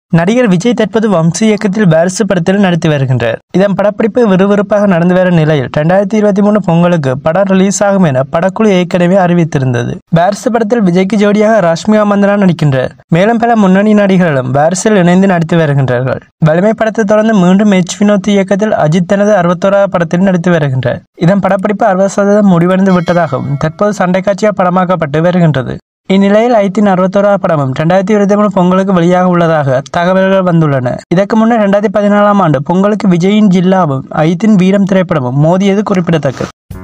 நடிகர் விஜய் தற்போது வம்சி இயக்கத்தில் வாரிசு படத்தில் நடித்து வருகின்றார் இதன் படப்பிடிப்பு விறுவிறுப்பாக நடந்து வரும் நிலையில் இரண்டாயிரத்தி இருபத்தி மூணு பொங்கலுக்கு படம் ரிலீஸ் ஆகும் என படக்குழு ஏற்கனவே அறிவித்திருந்தது வாரிசு படத்தில் விஜய்க்கு ஜோடியாக ராஷ்மிகா மந்தனா நடிக்கின்றார் மேலும் பல முன்னணி நடிகர்களும் வாரிசில் இணைந்து நடித்து வருகின்றார்கள் வலிமை படத்தை தொடர்ந்து மீண்டும் எச் வினோத் இயக்கத்தில் அஜித் தனது அறுபத்தோராவது படத்தில் நடித்து வருகின்றார் இதன் படப்பிடிப்பு அறுபது சதவீதம் முடிவடைந்து விட்டதாகவும் தற்போது சண்டை காட்சியாக படமாக்கப்பட்டு வருகின்றது இந்நிலையில் ஐத்தின் அறுபத்தோராவது படமும் ரெண்டாயிரத்தி இருபத்தி மூணு பொங்கலுக்கு வெளியாக உள்ளதாக தகவல்கள் வந்துள்ளன இதற்கு முன்னர் ரெண்டாயிரத்தி பதினாலாம் ஆண்டு பொங்கலுக்கு விஜயின் ஜில்லாவும் ஐத்தின் வீரம் திரைப்படமும் மோதியது குறிப்பிடத்தக்கது